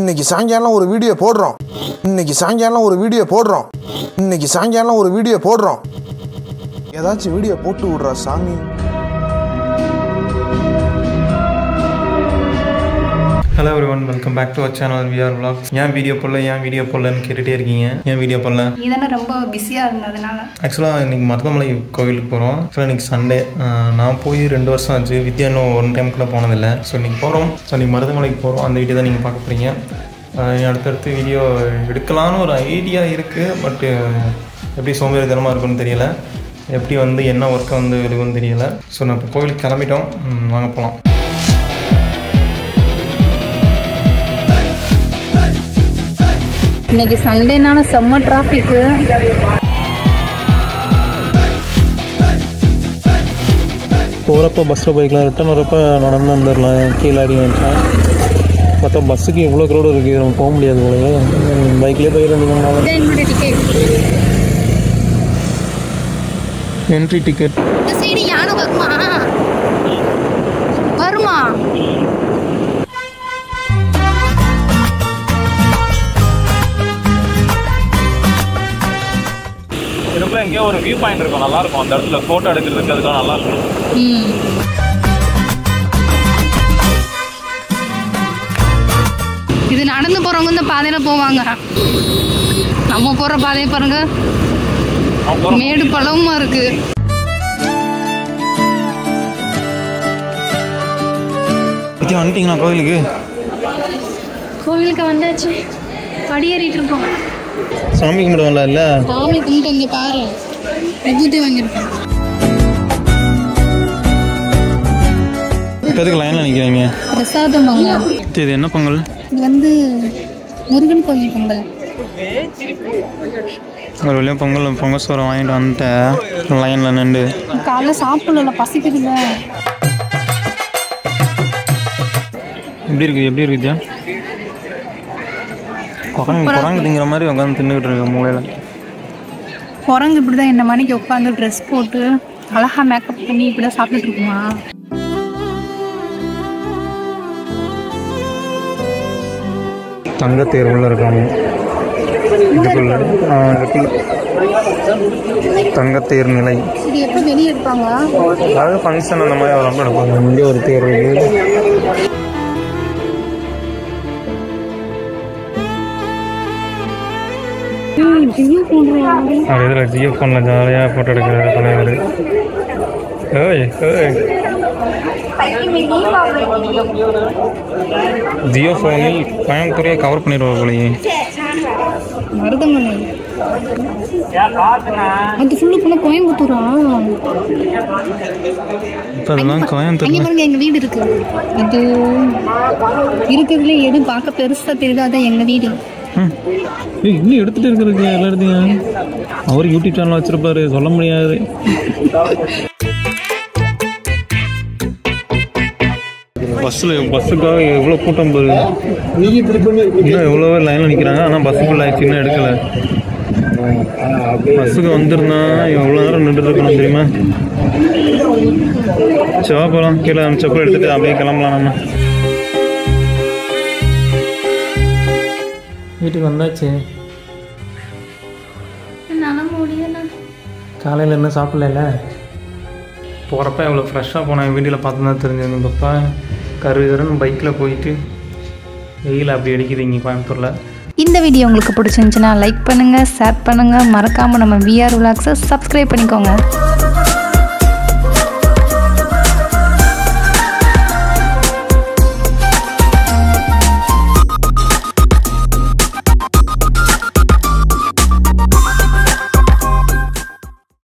இன்னைக்கு சாயங்காலம் ஒரு வீடியோ போடுறோம் இன்னைக்கு சாயங்காலம் ஒரு வீடியோ போடுறோம் இன்னைக்கு சாயங்காலம் ஒரு வீடியோ போடுறோம் ஏதாச்சும் வீடியோ போட்டு விடுறா சாமி hello everyone welcome back to our channel V R vlogs ஏன் வீடியோ போடல ஏன் வீடியோ போடலன்னு கேட்டுகிட்டே இருக்கீங்க ஏன் வீடியோ போடல நீ தானே ரொம்ப பிஸியாக இருந்ததுனால ஆக்சுவலாக இன்றைக்கி மருதமலை கோவிலுக்கு போகிறோம் ஆக்சுவலாக இன்றைக்கி சண்டே நான் போய் ரெண்டு வருஷம் ஆச்சு வித்யா இன்னும் ஒன் டைம் கூட போனதில்லை ஸோ இன்றைக்கி போகிறோம் ஸோ இன்றைக்கி மருதமலைக்கு போகிறோம் அந்த வீடியோ தான் நீங்கள் பார்க்க போகிறீங்க அடுத்தடுத்து வீடியோ எடுக்கலான்னு ஒரு ஐடியா இருக்குது பட்டு எப்படி சோம்பேறித்தனமாக இருக்குன்னு தெரியல எப்படி வந்து என்ன ஒர்க்கை வந்து இருக்குன்னு தெரியல ஸோ நான் இப்போ கோவிலுக்கு கிளம்பிட்டோம் ம், வாங்க போகலாம் இன்னைக்கு சண்டேனால செம்ம டிராஃபிக்கு போகிறப்ப பஸ்ஸில் போய்க்கலாம் ரிட்டன் வரப்போ நடந்து வந்துடலாம் கீழே அடி வந்துட்டேன் பார்த்தா பஸ்ஸுக்கு எவ்வளோ க்ரௌடு இருக்குது நம்ம போக முடியாது போலயே பைக்லேயே போயிருந்ததுனால என்னுடைய டிக்கெட் என்ட்ரி டிக்கெட் இந்த சைடு யானை வருமா வருமா இதுக்குள்ள எங்கேயோ ஒரு வியூ பாயிண்ட் இருக்கும் நல்லா இருக்கும் அந்த இடத்துல போட்டோ எடுக்கிறதுக்கு அதுக்கெல்லாம் நல்லா இருக்கும் ம் இது நடந்து போறவங்க இந்த பாதையில போவாங்க நம்ம போற பாதையை பாருங்க மேடு பழமா இருக்கு வந்துட்டீங்களா கோவிலுக்கு கோவிலுக்கு வந்தாச்சு படியேறிட்டு இருக்கோம் சாமி கும்பிடுவோம்ல இல்லை சாமி கும்பிட்டு இங்க பாரு விபூதி வாங்கியிருக்கோம் எதுக்கு லைனில் நிற்கிறீங்க பிரசாதம் வாங்க இது என்ன பொங்கல் இது வந்து முருகன் கோயில் பொங்கல் ஒரு வழியாக பொங்கல் பொங்கல் சோறை வாங்கிட்டு வந்துட்டேன் லைனில் நின்று காலைல சாப்பிடல பசிக்குதுல்ல எப்படி இருக்குது எப்படி இருக்குதா குரங்கு குரங்கு திங்கிற மாதிரி உட்காந்து தின்னுக்கிட்டு இருக்கு மூலையில் குரங்கு இப்படிதான் என்ன மணிக்கு உட்காந்து ட்ரெஸ் போட்டு அழகா மேக்கப் பண்ணி இப்படிதான் சாப்பிட்டுட்டு இருக்குமா தங்கத்தேர் உள்ள இருக்காங்க இதுக்குள்ள ஆ, இதுக்குள்ள தங்கத்தேர் நிலை இது எப்போ வெளியே எடுப்பாங்க அதாவது ஃபங்க்ஷன் அந்த மாதிரி ரொம்ப எடுப்பாங்க இங்கே ஒரு தேர் இருக்கு அது இதில் ஜியோ ஃபோனில் ஜாலியாக ஃபோட்டோ எடுக்கிற தலைவர் ஏய் ஏய் ஜியோ ஃபோனில் கோயம்புத்தூரையே கவர் பண்ணிடுவோம் போலயே மருதமலை அது ஃபுல்லு ஃபுல்லா கோயம்புத்தூரா இப்போ அதெல்லாம் அங்க கோயம்புத்தூர் பாருங்க எங்க வீடு இருக்கு இது இருக்கிறதுல எது பார்க்க பெருசா தெரியுதோ அதான் எங்க வீடு ம். ஏய், இன்னும் எடுத்துட்டு இருக்கிறதுக்கு எல்லா இடத்தையும் அவர் யூடியூப் சேனல் வச்சிருப்பாரு சொல்ல முடியாது பஸ்ஸில் பஸ்ஸுக்காக எவ்வளோ கூட்டம் போகுது இன்னும் எவ்வளோ லைனில் நிற்கிறாங்க ஆனால் பஸ் ஃபுல் ஆயிடுச்சு இன்னும் எடுக்கலை பஸ்ஸுக்கு வந்திருந்தா எவ்வளோ நேரம் நின்றுட்டு இருக்கணும் தெரியுமா சிவா போகலாம் கீழே செப்பல் எடுத்துட்டு அப்படியே கிளம்பலாம் நம்ம வீட்டுக்கு வந்தாச்சு என்னால முடியல காலையில் என்ன சாப்பிடல போகிறப்ப எவ்வளோ ஃப்ரெஷ்ஷாக போனேன் வீட்டில் பார்த்து தான் தெரிஞ்சது பப்பா கருவிதரன் பைக்கில் போயிட்டு வெயில் அப்படி அடிக்குது இங்கே கோயம்புத்தூரில் இந்த வீடியோ உங்களுக்கு பிடிச்சிருந்துச்சுன்னா லைக் பண்ணுங்கள் ஷேர் பண்ணுங்கள் மறக்காமல் நம்ம விஆர் விலாக்ஸை சப்ஸ்கிரைப் பண்ணிக்கோங்க